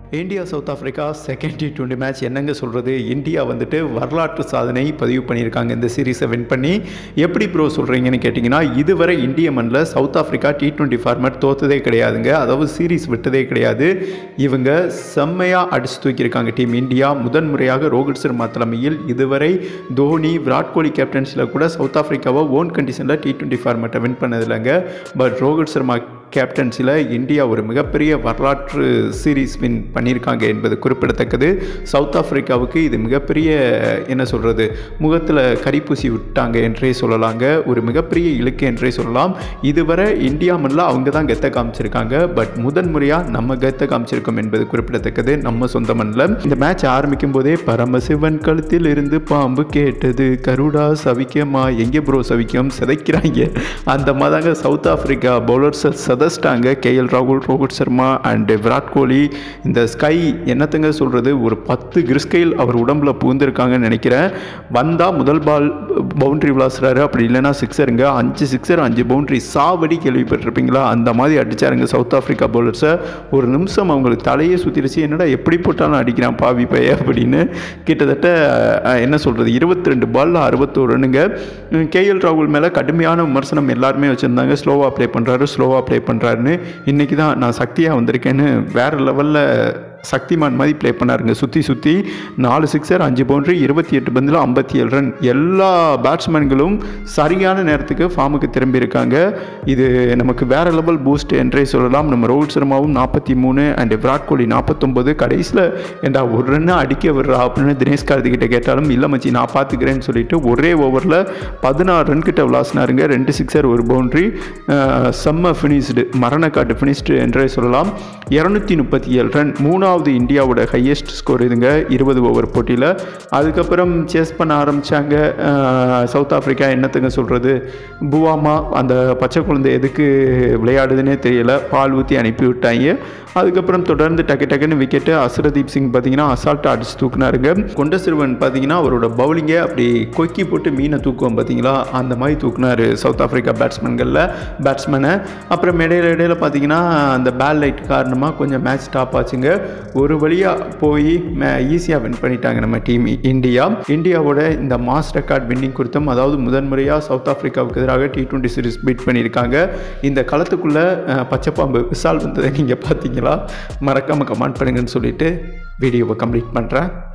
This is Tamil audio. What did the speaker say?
India South Africa second T twenty match என்னங்க சொல்கிறது இந்தியா வந்துட்டு வரலாற்று சாதனை பதிவு பண்ணியிருக்காங்க இந்த சீரீஸை வின் பண்ணி எப்படி ப்ரோ சொல்கிறீங்கன்னு கேட்டிங்கன்னா இதுவரை இந்திய மண்ணில் South Africa T twenty format தோத்ததே கிடையாதுங்க அதாவது சீரீஸ் விட்டதே கிடையாது இவங்க செம்மையாக அடிச்சு தூக்கியிருக்காங்க டீம் இந்தியா முதன்முறையாக ரோஹித் சர்மா தலைமையில் இதுவரை தோனி விராட் கோலி கேப்டன்ஸில் கூட சவுத் ஆஃப்ரிக்காவை ஓன் கண்டிஷனில் டி டுவெண்ட்டி ஃபார்மேட்டை வின் பண்ணதில்லைங்க பட் ரோஹித் சர்மா கேப்டன்சியில் இந்தியா ஒரு மிகப்பெரிய வரலாற்று சீரீஸ் வின் பண்ணியிருக்காங்க என்பது குறிப்பிடத்தக்கது சவுத் ஆஃப்ரிக்காவுக்கு இது மிகப்பெரிய என்ன சொல்கிறது முகத்தில் கரிப்பூசி விட்டாங்க என்றே சொல்லலாங்க ஒரு மிகப்பெரிய இலக்கு என்றே சொல்லலாம் இதுவரை இந்தியா மண்ணில் அவங்க தான் கெத்த காமிச்சிருக்காங்க பட் முதன்முறையாக நம்ம கெத்த காமிச்சிருக்கோம் என்பது குறிப்பிடத்தக்கது நம்ம சொந்த மண்ணில் இந்த மேட்ச் ஆரம்பிக்கும் போதே பரமசிவன் கழுத்தில் இருந்து பாம்பு கேட்டது கருடா சவிக்கமா எங்கே ப்ரோ சவிக்கம் சிதைக்கிறாங்க அந்த மாதிரிதாங்க சவுத் ஆஃப்ரிக்கா பவுலர்ஸை சதச்சிட்டாங்க கேஎல் ராகுல் ரோஹித் சர்மா அண்டு விராட் கோலி இந்த ஸ்கை என்னத்துங்க சொல்கிறது ஒரு பத்து கிறிஸ்கைல் அவர் உடம்புல புகுந்திருக்காங்கன்னு நினைக்கிறேன் வந்தால் முதல் பால் பவுண்ட்ரி விளாசுறாரு அப்படி இல்லைன்னா சிக்ஸருங்க அஞ்சு சிக்ஸர் அஞ்சு பவுண்ட்ரி சாவடி கேள்விப்பட்டிருப்பீங்களா அந்த மாதிரி அடிச்சாருங்க சவுத் ஆஃப்ரிக்கா பவுலர்ஸை ஒரு நிமிஷம் அவங்களுக்கு தலையே சுற்றிடுச்சு என்னடா எப்படி போட்டாலும் அடிக்கிறான் பாவி பைய அப்படின்னு கிட்டத்தட்ட அஹ், என்ன சொல்கிறது இருபத்தி ரெண்டு பாலில் அறுபத்தோரு ரன்னுங்க கேஎல் ராகுல் மேலே கடுமையான விமர்சனம் எல்லாருமே வச்சுருந்தாங்க ஸ்லோவாக ப்ளே பண்ணுறாரு ஸ்லோவாக ப்ளே பண்ணுறாருன்னு இன்றைக்கி தான் நான் சக்தியாக வந்திருக்கேன்னு வேறு லெவலில் சக்திமான் மாதிரி ப்ளே பண்ணாருங்க சுற்றி சுற்றி நாலு சிக்ஸர் அஞ்சு பவுண்டரி இருபத்தி எட்டு பந்தில் ஐம்பத்தி ஏழு ரன் எல்லா பேட்ஸ்மேன்களும் சரியான நேரத்துக்கு ஃபார்முக்கு திரும்பி இருக்காங்க இது நமக்கு வேறு லெவல் பூஸ்ட் என்றே சொல்லலாம் நம்ம ரோஹித் சர்மாவும் நாற்பத்தி மூணு அண்ட் விராட் கோலி நாற்பத்தொம்போது கடைசியில் ஏண்டா ஒரு ரன்னு அடிக்க விடுறா அப்படின்னு தினேஷ் கார்த்திகிட்ட கேட்டாலும் இல்லை மச்சி நான் பார்த்துக்கிறேன்னு சொல்லிட்டு ஒரே ஓவரில் பதினாறு ரன் கிட்ட விளாசினாருங்க ரெண்டு சிக்ஸர் ஒரு பவுண்ட்ரி செம்ம ஃபினிஷ்டு மரணக்காட்டு ஃபினிஷ்டு என்றே சொல்லலாம் இரநூத்தி முப்பத்தி ஏழு ரன் மூணாவது இந்தியாவோட ஹையஸ்ட் ஸ்கோர் இதுங்க இருபது ஓவர் போட்டியில் அதுக்கப்புறம் சேஸ் பண்ண ஆரம்பித்தாங்க சவுத் ஆஃப்ரிக்கா என்னத்துங்க சொல்கிறது புவாமா அந்த பச்சை குழந்தை எதுக்கு விளையாடுதுன்னே தெரியல பால் ஊற்றி அனுப்பி விட்டாங்க அதுக்கப்புறம் தொடர்ந்து டக்கு டக்குன்னு விக்கெட்டு அசரதீப் சிங் பார்த்தீங்கன்னா அசால்ட்டாக அடிச்சு தூக்குனாருங்க கொண்ட சிறுவன் பார்த்தீங்கன்னா அவரோட பவுலிங்கை அப்படி கொக்கி போட்டு மீனை தூக்குவோம் பார்த்தீங்களா அந்த மாதிரி தூக்குனாரு சவுத் ஆஃப்ரிக்கா பேட்ஸ்மேன்களில் பேட்ஸ்மேனை அப்புறம் இடையில இடையில பார்த்தீங்கன்னா அந்த பேல் லைட் காரணமாக கொஞ்சம் மேட்ச் ஸ்டாப் ஆச்சுங்க ஒரு வழியாக போய் மே ஈஸியாக வின் பண்ணிட்டாங்க நம்ம டீம் இந்தியா இந்தியாவோட இந்த மாஸ் ரெக்கார்ட் வின்னிங் குறித்தும் அதாவது முதன்முறையாக சவுத் ஆஃப்ரிக்காவுக்கு எதிராக டி டுவெண்ட்டி சீரிஸ் பீட் பண்ணியிருக்காங்க இந்த களத்துக்குள்ளே அஹ், பச்சைப்பாம்பு விசால் வந்ததை நீங்கள் பார்த்தீங்களா மறக்காமல் கமெண்ட் பண்ணுங்கன்னு சொல்லிட்டு வீடியோவை கம்ப்ளீட் பண்ணுறேன்